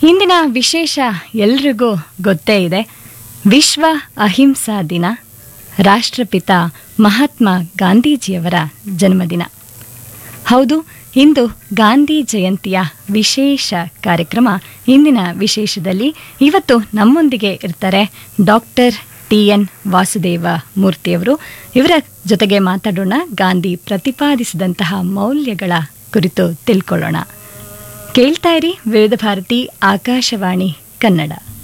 ಇಂದಿನ ವಿಶೇಷ ಎಲ್ರಿಗೂ ಗೊತ್ತೇ ಇದೆ ವಿಶ್ವ ಅಹಿಂಸಾ ದಿನ ರಾಷ್ಟ್ರಪಿತ ಮಹಾತ್ಮ ಗಾಂಧೀಜಿಯವರ ಜನ್ಮದಿನ ಹೌದು ಇಂದು ಗಾಂಧಿ ಜಯಂತಿಯ ವಿಶೇಷ ಕಾರ್ಯಕ್ರಮ ಇಂದಿನ ವಿಶೇಷದಲ್ಲಿ ಇವತ್ತು ನಮ್ಮೊಂದಿಗೆ ಇರ್ತಾರೆ ಡಾಕ್ಟರ್ ಟಿ ಎನ್ ವಾಸುದೇವ ಮೂರ್ತಿಯವರು ಇವರ ಜೊತೆಗೆ ಮಾತಾಡೋಣ ಗಾಂಧಿ ಪ್ರತಿಪಾದಿಸಿದಂತಹ ಮೌಲ್ಯಗಳ ಕುರಿತು ತಿಳ್ಕೊಳ್ಳೋಣ ಕೇಳ್ತಾ ಇರಿ ವಿವಿಧ ಭಾರತಿ ಆಕಾಶವಾಣಿ ಕನ್ನಡ